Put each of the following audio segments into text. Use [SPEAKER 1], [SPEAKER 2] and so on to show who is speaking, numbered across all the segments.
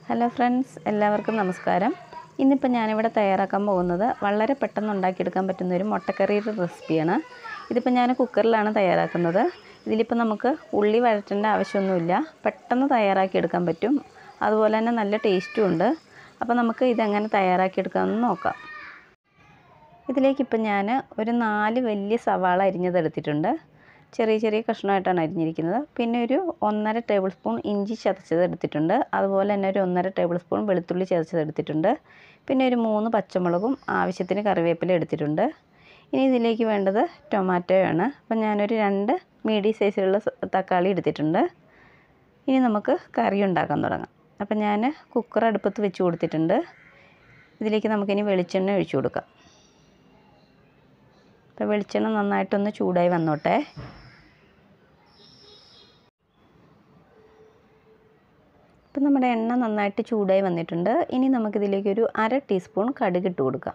[SPEAKER 1] hello friends എല്ലാവർക്കും നമസ്കാരം ഇന്നിപ്പോൾ ഞാനിവിടെ തയ്യാറാക്കാൻ പോകുന്നത് വളരെ പെട്ടെന്ന് ഉണ്ടാക്കിയെടുക്കാൻ പറ്റുന്ന ഒരു മുട്ടക്കറിയുടെ റെസിപ്പിയാണ് ഇതിപ്പോൾ ഞാൻ കുക്കറിലാണ് തയ്യാറാക്കുന്നത് ഇതിലിപ്പോൾ നമുക്ക് ഉള്ളി വഴറ്റേണ്ട ആവശ്യമൊന്നുമില്ല പെട്ടെന്ന് തയ്യാറാക്കിയെടുക്കാൻ പറ്റും അതുപോലെ തന്നെ നല്ല ടേസ്റ്റും ഉണ്ട് അപ്പോൾ നമുക്ക് ഇതെങ്ങനെ തയ്യാറാക്കിയെടുക്കാമെന്ന് നോക്കാം ഇതിലേക്കിപ്പോൾ ഞാൻ ഒരു നാല് വലിയ സവാള അരിഞ്ഞതെടുത്തിട്ടുണ്ട് ചെറിയ ചെറിയ കഷ്ണമായിട്ടാണ് അരിഞ്ഞിരിക്കുന്നത് പിന്നെ ഒരു ഒന്നര ടേബിൾ സ്പൂൺ ഇഞ്ചി ചതച്ചത് എടുത്തിട്ടുണ്ട് അതുപോലെ തന്നെ ഒരു ഒന്നര ടേബിൾ സ്പൂൺ വെളുത്തുള്ളി ചതച്ചത് എടുത്തിട്ടുണ്ട് പിന്നെ ഒരു മൂന്ന് പച്ചമുളകും ആവശ്യത്തിന് കറിവേപ്പില എടുത്തിട്ടുണ്ട് ഇനി ഇതിലേക്ക് വേണ്ടത് ടൊമാറ്റോയാണ് അപ്പം ഞാനൊരു രണ്ട് മീഡിയം സൈസിലുള്ള തക്കാളി എടുത്തിട്ടുണ്ട് ഇനി നമുക്ക് കറി ഉണ്ടാക്കാൻ തുടങ്ങാം അപ്പം ഞാൻ കുക്കർ അടുപ്പത്ത് വെച്ച് കൊടുത്തിട്ടുണ്ട് ഇതിലേക്ക് നമുക്കിനി വെളിച്ചെണ്ണ ഒഴിച്ചു കൊടുക്കാം അപ്പോൾ വെളിച്ചെണ്ണ നന്നായിട്ടൊന്ന് ചൂടായി വന്നോട്ടെ ഇപ്പം നമ്മുടെ എണ്ണ നന്നായിട്ട് ചൂടായി വന്നിട്ടുണ്ട് ഇനി നമുക്കിതിലേക്ക് ഒരു അര ടീസ്പൂൺ കടുക് ഇട്ട് കൊടുക്കാം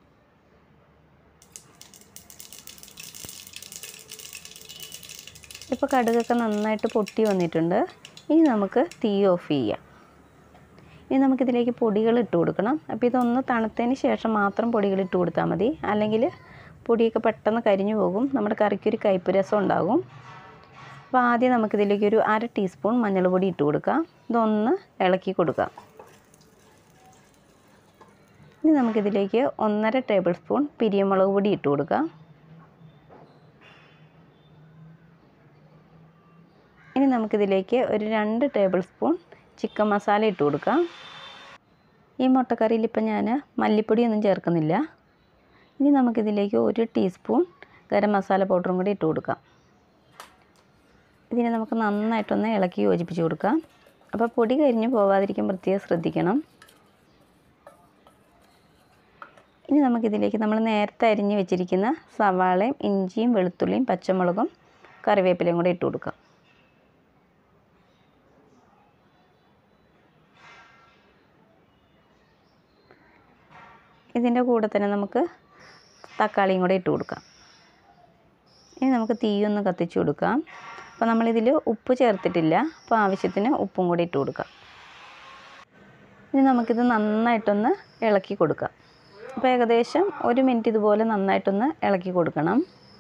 [SPEAKER 1] ഇപ്പോൾ കടുകൊക്കെ നന്നായിട്ട് പൊട്ടി വന്നിട്ടുണ്ട് ഇനി നമുക്ക് തീ ഓഫ് ചെയ്യാം ഇനി നമുക്കിതിലേക്ക് പൊടികൾ ഇട്ട് കൊടുക്കണം അപ്പോൾ ഇതൊന്ന് തണുത്തതിന് ശേഷം മാത്രം പൊടികൾ ഇട്ട് കൊടുത്താൽ മതി അല്ലെങ്കിൽ പൊടിയൊക്കെ പെട്ടെന്ന് കരിഞ്ഞു പോകും നമ്മുടെ കറിക്കൊരു കയ്പ്പ് രസം ഉണ്ടാകും അപ്പോൾ ആദ്യം നമുക്കിതിലേക്ക് ഒരു അര ടീസ്പൂൺ മഞ്ഞൾപ്പൊടി ഇട്ട് കൊടുക്കാം ഇതൊന്ന് ഇളക്കി കൊടുക്കാം ഇനി നമുക്കിതിലേക്ക് ഒന്നര ടേബിൾ സ്പൂൺ പിരിയമുളക് പൊടി ഇട്ട് കൊടുക്കാം ഇനി നമുക്കിതിലേക്ക് ഒരു രണ്ട് ടേബിൾ സ്പൂൺ ചിക്കൻ മസാല ഇട്ട് കൊടുക്കാം ഈ മുട്ടക്കറിയിൽ ഇപ്പം ഞാൻ മല്ലിപ്പൊടിയൊന്നും ചേർക്കുന്നില്ല ഇനി നമുക്കിതിലേക്ക് ഒരു ടീസ്പൂൺ ഗരം മസാല പൗഡറും കൂടി ഇട്ട് കൊടുക്കാം ഇതിനെ നമുക്ക് നന്നായിട്ടൊന്ന് ഇളക്കി യോജിപ്പിച്ച് കൊടുക്കാം അപ്പോൾ പൊടി കരിഞ്ഞ് പോവാതിരിക്കാൻ പ്രത്യേകം ശ്രദ്ധിക്കണം ഇനി നമുക്കിതിലേക്ക് നമ്മൾ നേരത്തെ അരിഞ്ഞ് വെച്ചിരിക്കുന്ന സവാളയും ഇഞ്ചിയും വെളുത്തുള്ളിയും പച്ചമുളകും കറിവേപ്പിലയും കൂടി ഇട്ട് കൊടുക്കാം ഇതിൻ്റെ കൂടെ തന്നെ നമുക്ക് തക്കാളിയും കൂടെ ഇട്ട് കൊടുക്കാം ഇനി നമുക്ക് തീയൊന്ന് കത്തിച്ച് കൊടുക്കാം അപ്പോൾ നമ്മളിതിൽ ഉപ്പ് ചേർത്തിട്ടില്ല അപ്പോൾ ആവശ്യത്തിന് ഉപ്പും കൂടി ഇട്ട് കൊടുക്കാം ഇനി നമുക്കിത് നന്നായിട്ടൊന്ന് ഇളക്കി കൊടുക്കാം അപ്പോൾ ഏകദേശം ഒരു മിനിറ്റ് ഇതുപോലെ നന്നായിട്ടൊന്ന് ഇളക്കി കൊടുക്കണം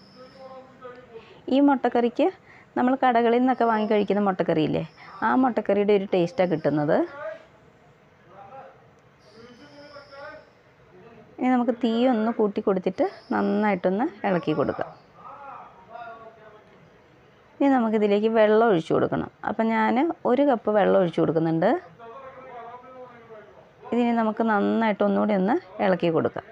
[SPEAKER 1] ഈ മുട്ടക്കറിക്ക് നമ്മൾ കടകളിൽ നിന്നൊക്കെ വാങ്ങി കഴിക്കുന്ന മുട്ടക്കറിയില്ലേ ആ മുട്ടക്കറിയുടെ ഒരു ടേസ്റ്റാണ് കിട്ടുന്നത് ഇനി നമുക്ക് തീ ഒന്ന് കൂട്ടി കൊടുത്തിട്ട് നന്നായിട്ടൊന്ന് ഇളക്കി കൊടുക്കാം ഇനി നമുക്കിതിലേക്ക് വെള്ളം ഒഴിച്ചു കൊടുക്കണം അപ്പം ഞാൻ ഒരു കപ്പ് വെള്ളം ഒഴിച്ചു കൊടുക്കുന്നുണ്ട് ഇതിനി നമുക്ക് നന്നായിട്ട് ഒന്നുകൂടി ഒന്ന് ഇളക്കി കൊടുക്കാം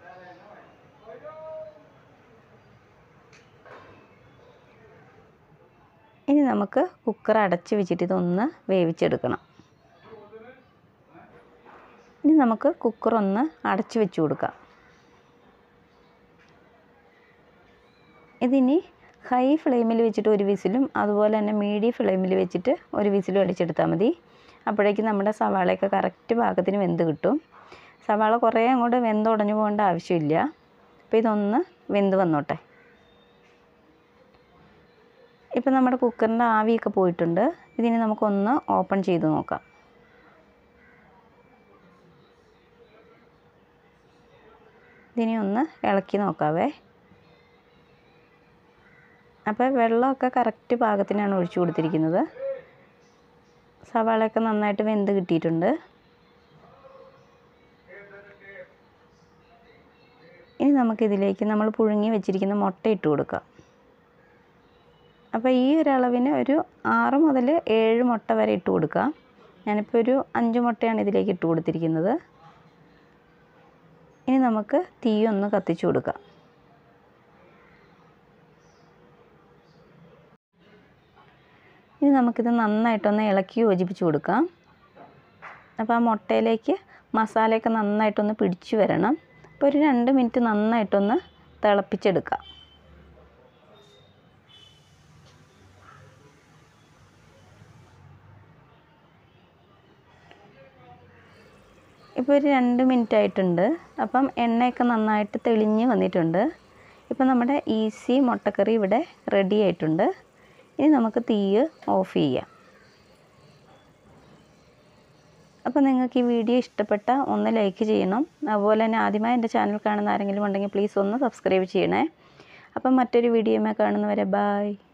[SPEAKER 1] ഇനി നമുക്ക് കുക്കർ അടച്ച് വെച്ചിട്ട് ഇതൊന്ന് വേവിച്ചെടുക്കണം ഇനി നമുക്ക് കുക്കർ ഒന്ന് അടച്ചു വെച്ച് കൊടുക്കാം ഇതിനി ഹൈ ഫ്ലെയിമിൽ വെച്ചിട്ട് ഒരു വിസിലും അതുപോലെ തന്നെ മീഡിയം ഫ്ലെയിമിൽ വെച്ചിട്ട് ഒരു വിസിലും അടിച്ചെടുത്താൽ മതി അപ്പോഴേക്കും നമ്മുടെ സവാളയൊക്കെ കറക്റ്റ് പാകത്തിന് വെന്ത് കിട്ടും സവാള കുറേ അങ്ങോട്ട് വെന്തുടഞ്ഞു പോകേണ്ട ആവശ്യമില്ല അപ്പോൾ ഇതൊന്ന് വെന്ത് വന്നോട്ടെ ഇപ്പം നമ്മുടെ കുക്കറിൻ്റെ ആവിയൊക്കെ പോയിട്ടുണ്ട് ഇതിനി നമുക്കൊന്ന് ഓപ്പൺ ചെയ്ത് നോക്കാം ഇതിനി ഒന്ന് ഇളക്കി നോക്കാവേ അപ്പോൾ വെള്ളമൊക്കെ കറക്റ്റ് പാകത്തിനാണ് ഒഴിച്ചു കൊടുത്തിരിക്കുന്നത് സവാളയൊക്കെ നന്നായിട്ട് വെന്ത് കിട്ടിയിട്ടുണ്ട് ഇനി നമുക്കിതിലേക്ക് നമ്മൾ പുഴുങ്ങി വെച്ചിരിക്കുന്ന മുട്ട ഇട്ട് കൊടുക്കാം അപ്പോൾ ഈ ഒരു അളവിന് ഒരു ആറ് മുതൽ ഏഴ് മുട്ട വരെ ഇട്ട് കൊടുക്കാം ഞാനിപ്പോൾ ഒരു അഞ്ച് മുട്ടയാണ് ഇതിലേക്ക് ഇട്ട് കൊടുത്തിരിക്കുന്നത് ഇനി നമുക്ക് തീ ഒന്ന് കത്തിച്ചു കൊടുക്കാം ഇനി നമുക്കിത് നന്നായിട്ടൊന്ന് ഇളക്കി യോജിപ്പിച്ച് കൊടുക്കാം അപ്പോൾ ആ മുട്ടയിലേക്ക് മസാലയൊക്കെ നന്നായിട്ടൊന്ന് പിടിച്ചു വരണം അപ്പോൾ ഒരു രണ്ട് മിനിറ്റ് നന്നായിട്ടൊന്ന് തിളപ്പിച്ചെടുക്കാം ഇപ്പോൾ ഒരു രണ്ട് മിനിറ്റ് ആയിട്ടുണ്ട് അപ്പം എണ്ണയൊക്കെ നന്നായിട്ട് തെളിഞ്ഞ് വന്നിട്ടുണ്ട് ഇപ്പം നമ്മുടെ ഈസി മുട്ടക്കറി ഇവിടെ റെഡി ആയിട്ടുണ്ട് ഇനി നമുക്ക് തീ ഓഫ് ചെയ്യാം അപ്പോൾ നിങ്ങൾക്ക് ഈ വീഡിയോ ഇഷ്ടപ്പെട്ട ഒന്ന് ലൈക്ക് ചെയ്യണം അതുപോലെ തന്നെ ആദ്യമായി എൻ്റെ ചാനൽ കാണുന്ന ആരെങ്കിലും ഉണ്ടെങ്കിൽ പ്ലീസ് ഒന്ന് സബ്സ്ക്രൈബ് ചെയ്യണേ അപ്പം മറ്റൊരു വീഡിയോയുമായി കാണുന്നവരെ ബായ്